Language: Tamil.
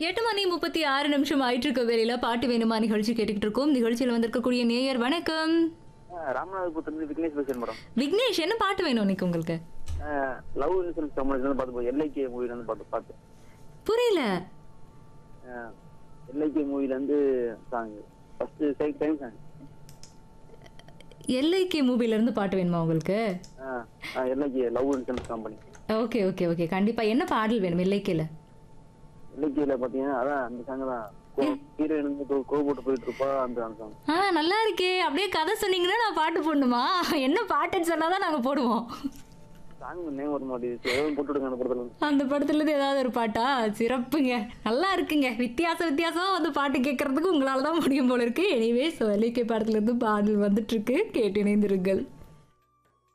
எட்டு மணி முப்பத்தி ஆறு நிமிஷம் ஆயிட்டு இருக்க வேலையில பாட்டு வேணுமா நிகழ்ச்சி கேட்டுக்கிட்டு இருக்கோம் நிகழ்ச்சியில் வந்திருக்கக்கூடிய நேயர் வணக்கம் ராமநாதபுரத்துலேருந்து விக்னேஷ் பேசுறேன் மேடம் விக்னேஷ் என்ன பாட்டு வேணும் இன்னைக்கு உங்களுக்கு லவ் இன்சூரன்ஸ் கம்பெனிலேருந்து பார்த்து எல்ஐகே மூவிலேருந்து பார்த்து பார்த்தேன் புரியல எல்ஐகே மூவிலேருந்து song first side time song LIK மூவில இருந்து பாட்டு வேணுமா உங்களுக்கு LIK love insurance company okay okay okay கண்டிப்பா என்ன பாடல் வேணும் எல்ஐகேல எல்ஐகேல பார்த்தீங்கன்னா அதான் அந்த சாங் தான் ஹீரோயின் வந்து கோ போட்டு போயிட்டு இருப்பா அந்த அந்த சாங் ஆ நல்லா இருக்கே அப்படியே கதை சொன்னீங்கன்னா நான் பாட்டு போடணுமா என்ன பாட்டுன்னு சொன்னாதான் நாங்க போடுவோம் சாங் நேம் வர மாட்டேங்குது எதுவும் போட்டு விடுங்க அந்த படத்துல இருந்து. அந்த படத்துல இருந்து ஏதாவது ஒரு பாட்டா சிறப்புங்க நல்லா இருக்குங்க வித்தியாச வித்தியாசமா வந்து பாட்டு கேட்கறதுக்கு உங்களால தான் முடியும் போல இருக்கு எனிவே ஸோ எல்ஐகே படத்துல இருந்து பாடல் வந்துட்டு இருக்கு கேட்டு இணைந்திருங்கள்